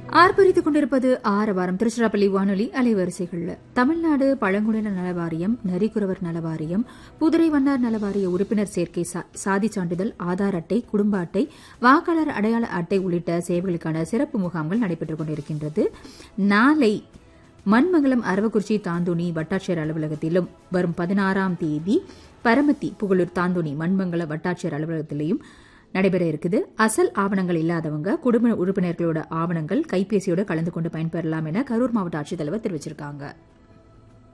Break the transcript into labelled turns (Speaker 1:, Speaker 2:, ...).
Speaker 1: ஆர்ப்பரித்துக் கொண்டிருப்பது ஆரவாரம் திருச்சிராப்பள்ளி வானொலி அலைவரிசைகள் தமிழ்நாடு பழங்குடியினர் நலவாரியம் நரிக்குறவர் நலவாரியம் புதுரை வண்ணார் நலவாரிய உறுப்பினர் சேர்க்கை சாதி சான்றிதழ் ஆதார் அட்டை குடும்ப அட்டை வாக்காளர் அடையாள அட்டை உள்ளிட்ட சேவைகளுக்கான சிறப்பு முகாம்கள் நடைபெற்றுக் கொண்டிருக்கின்றது நாளை மண்மங்கலம் அரவக்குறிச்சி தாந்தோணி வட்டாட்சியர் அலுவலகத்திலும் வரும் பதினாறாம் தேதி பரமத்தி புகழூர் தாந்தோணி மண்மங்கல வட்டாட்சியர் அலுவலகத்திலையும் நடைபெற இருக்குது அசல் ஆவணங்கள் இல்லாதவங்க குடும்ப உறுப்பினர்களோட ஆவணங்கள் கைபேசியோட கலந்து கொண்டு பயன்பெறலாம் என கரூர் மாவட்ட ஆட்சித்தலைவர் தெரிவிச்சிருக்காங்க